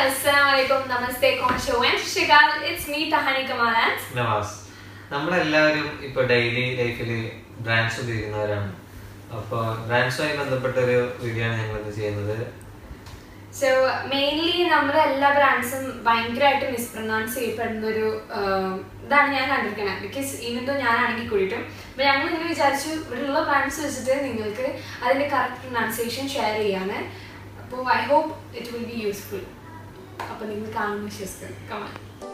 Assalamualaikum, Namaste, Konsho, and Shigal. It's me, Tahani Kamaran. Nawaz നമ്മളെല്ലാവരും ഇപ്പൊ daily ലൈഫിൽ brands ഉപയോഗിക്കുന്നവരാണ് അപ്പോൾ ബ്രാൻഡ്സുമായി ബന്ധപ്പെട്ട ഒരു വീഡിയോ ആണ് ഞങ്ങൾ ഇന്ന് ചെയ്യുന്നത് സോ മെയിൻലി നമ്മുടെ എല്ലാ ബ്രാൻഡ്സും ഭയങ്കരമായിട്ട് മിസ്പ്രൊനൗൺസ് ചെയ്യപ്പെടുന്ന ഒരു ആഹ്, ഇതാണ് ഞാൻ കണ്ടിരിക്കുന്നത് ബിക്കോസ് ഈവൻ ദോ ഞാനാണെങ്കിൽ കൂടിയിട്ടും അപ്പൊ ഞങ്ങൾ ഇങ്ങനെ വിചാരിച്ചു ഇവിടെയുള്ള ബ്രാൻഡ്സ് വെച്ചിട്ട് നിങ്ങൾക്ക് അതിന്റെ കറക്റ്റ് പ്രൊനൗൺസിയേഷൻ ഷെയർ ചെയ്യാണ് അപ്പോൾ I hope it will be useful അപ്പൊ നിങ്ങൾ കാണുന്ന വിശ്വസിക്കുന്നു കമാൻ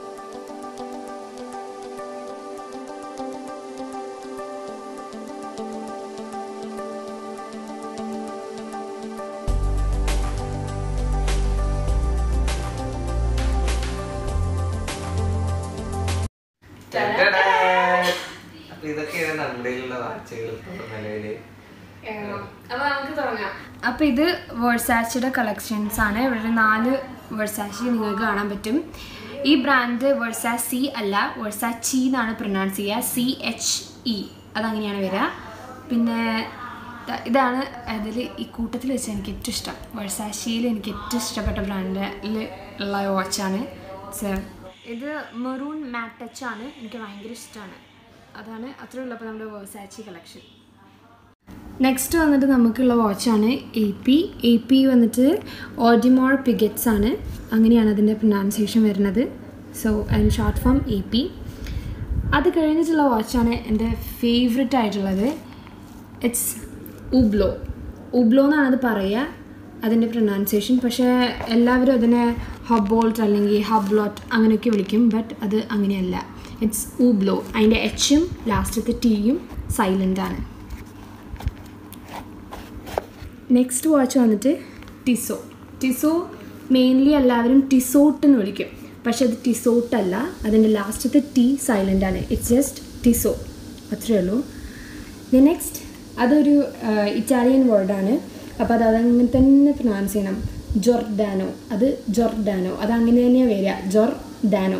അപ്പൊ ഇതൊക്കെയാണ് നമ്മുടെ കയ്യിലുള്ള വാച്ചുകൾ ഇപ്പോൾ നിലവില് അപ്പൊ നമുക്ക് തുടങ്ങാം അപ്പൊ ഇത് വേഴ്സാച്ചിയുടെ കളക്ഷൻസ് ആണ് ഇവിടെ ഒരു നാല് വേഴ്സാച്ചി നിങ്ങൾക്ക് കാണാൻ പറ്റും ഈ ബ്രാൻഡ് വേഴ്സാ സി അല്ല വേഴ്സാ ചി എന്നാണ് പ്രൊനൗൺസ് ചെയ്യുക സി എച്ച് ഇ അതങ്ങനെയാണ് വരിക പിന്നെ ദ- ഇതാണ് അതിൽ ഈ കൂട്ടത്തിൽ വെച്ച് എനിക്ക് ഏറ്റവും ഇഷ്ടം വേഴ്സാച്ചിയിൽ എനിക്ക് ഏറ്റവും ഇഷ്ടപ്പെട്ട ബ്രാൻഡിൽ ഉള്ള വാച്ചാണ് ഇത് മെറൂൺ മാറ്റ് ടച്ച് ആണ് എനിക്ക് ഭയങ്കര ഇഷ്ടമാണ് അതാണ് അത്രേ ഉള്ളപ്പോൾ നമ്മുടെ വേഴ്സാച്ചി കളക്ഷൻ നെക്സ്റ്റ് വന്നിട്ട് നമുക്കുള്ള വാച്ചാണ് എ പി എ പി വന്നിട്ട് ഓഡിമോർ പിഗറ്റ്സ് ആണ് അങ്ങനെയാണ് അതിൻ്റെ പ്രൊനൗൺസിയേഷൻ വരുന്നത് so and short form A P അത് കഴിഞ്ഞിട്ടുള്ള വാച്ചാണ് എൻ്റെ ഫേവററ്റ് ആയിട്ടുള്ളത് ഇറ്റ്സ് ഉബ്ലോ ഉബ്ലോ എന്നാണ് അത് പറയുക അതിൻ്റെ പ്രൊനൗൺസിയേഷൻ പക്ഷേ എല്ലാവരും അതിനെ ഹബോൾട്ട് അല്ലെങ്കിൽ ഹബ്ലോട്ട് അങ്ങനെയൊക്കെ വിളിക്കും ബട്ട് അത് അങ്ങനെയല്ല ഇറ്റ്സ് ഊബ്ലോ അതിൻ്റെ എച്ചും ലാസ്റ്റത്തെ ടീയും സൈലൻ്റ് ആണ് നെക്സ്റ്റ് വാച്ച് വന്നിട്ട് ടിസോ ടിസോ മെയിൻലി എല്ലാവരും ടിസോട്ട് എന്ന് വിളിക്കും പക്ഷെ അത് ടിസോട്ട് അല്ല അതിൻ്റെ ലാസ്റ്റത്തെ ടി സൈലൻ്റ് ആണ് ഇറ്റ്സ് ജസ്റ്റ് ടിസോ അത്രയേ ഉള്ളൂ നെക്സ്റ്റ് അതൊരു ഇറ്റാലിയൻ വേർഡാണ് അപ്പോൾ അത് അതങ്ങനെ തന്നെ പ്രൊനൗൺസ് ചെയ്യണം ജൊർഡാനോ അത് ജൊർഡാനോ അത് അങ്ങനെ തന്നെയാണ് വരിക ജൊർഡാനോ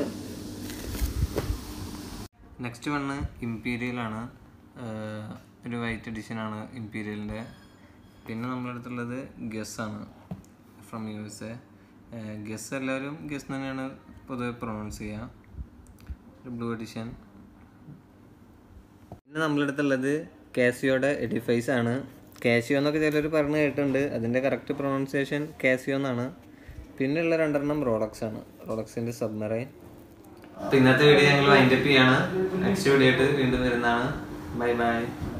നെക്സ്റ്റ് വണ് ഇമ്പീരിയൽ ആണ് ആഹ് ഒരു വൈറ്റ് എഡിഷൻ ആണ് ഇമ്പീരിയലിൻ്റെ പിന്നെ നമ്മുടെ അടുത്തുള്ളത് ഗസ് ആണ് from U S A Guess എല്ലാവരും ഗസ് തന്നെയാണ് പൊതുവെ പ്രൊണൗൺസ് ചെയ്യുക ഒരു ബ്ലൂ എഡിഷൻ പിന്നെ നമ്മുടെ അടുത്തുള്ളത് കാസിയോയുടെ എഡിഫൈസ് ആണ് കാസിയോ എന്നൊക്കെ ചിലർ പറഞ്ഞു കേട്ടിട്ടുണ്ട് അതിൻ്റെ കറക്റ്റ് പ്രൊണൗൺസിയേഷൻ കാസിയോ എന്നാണ് പിന്നെ ഉള്ള രണ്ടെണ്ണം റോളക്സ് ആണ് റോളക്സിൻ്റെ സബ്മറൈൻ അപ്പോൾ ഇന്നത്തെ വീഡിയോ ഞങ്ങൾ വൈൻഡപ്പ് ചെയ്യാണ് നെക്സ്റ്റ് വീഡിയോ ആയിട്ട് വീണ്ടും വരുന്നതാണ് ബൈ ബൈ